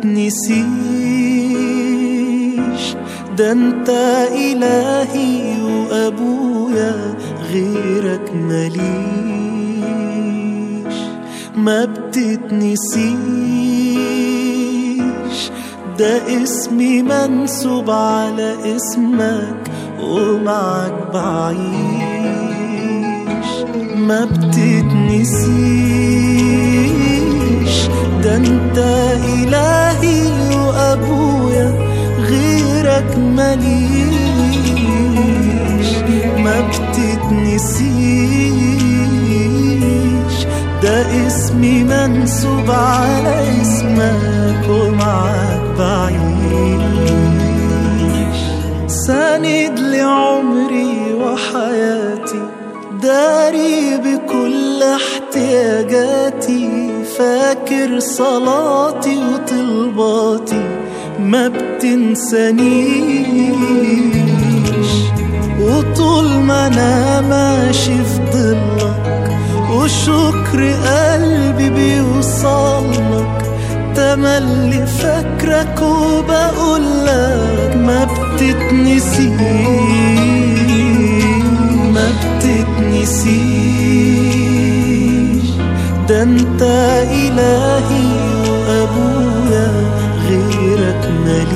بتتنسيش ده انت إلهي وأبويا غيرك مليش ما بتتنسيش ده اسمي منسوب على اسمك ومعك بعيش ما بتتنسيش ده انت إلهي وأبويا غيرك مليش ما بتتنسيش ده اسمي منسوب على اسمك ومعك بعيش ساند لعمري وحياتي داري بكل احتياجاتي فاكر صلاتي وطلباتي ما بتنسانيش وطول ما انا ماشي في ضلك وشكر قلبي بيوصلك تملي فاكرك وبقولك ما بتتنسيش ما بتتنسيش ده انت إلهي وأبويا غيرك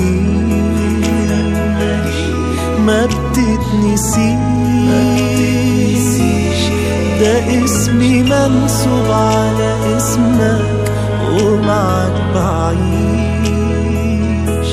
مليش ما بتتنسيش ده اسمي منسوب على اسمك ومعك بعيش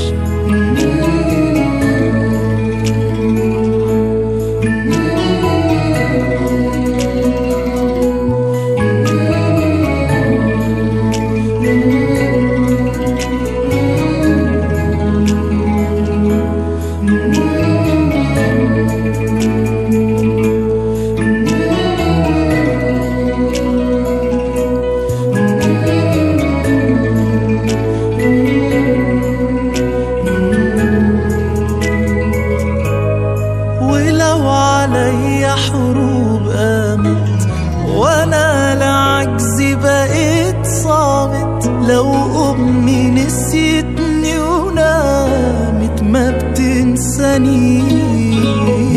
ولو عليا حروب قامت وانا لعجزي بقيت صامت لو امي نسيتني ونامت ما بتنسانيش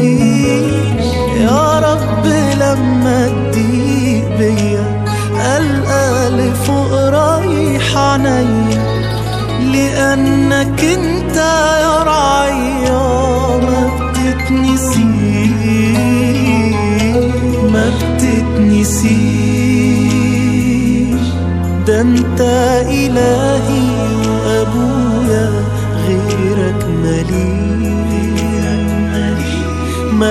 يا رب لما تضيق بيا القى لفوق رايح عينيا لأنك انت يا رعيا ما بتتنسيش ما بتتنسيش ده انت إلهي وأبويا غيرك مليش ما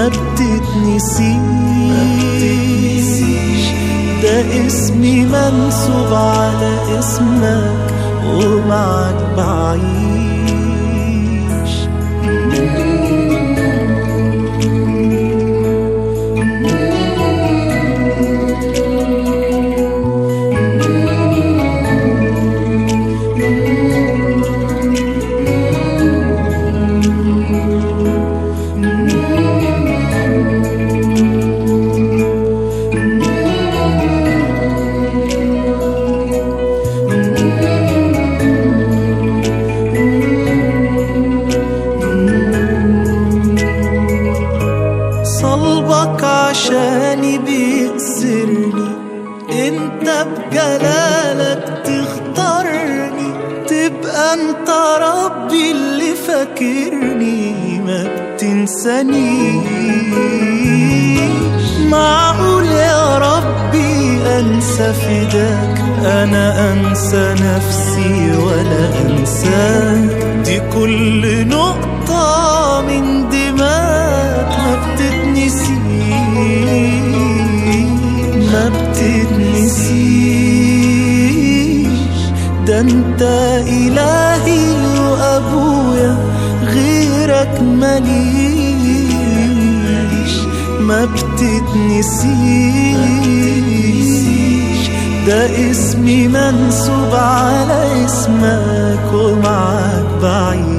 بتتنسيش ده اسمي منسوب على اسمك ومعك بعيش صلبك عشاني بيأسرني انت بجلالك تختارني تبقى انت ربي اللي فاكرني ما بتنسانيش معقول يا ربي انسى فداك انا انسى نفسي ولا انساك دي كل نقطة من دماغك ما بتتنسيش ما بتتنسيش ده انت إلهي وأبويا غيرك مليش ما بتتنسيش ده اسمي منسوب على اسمك ومعك بعيد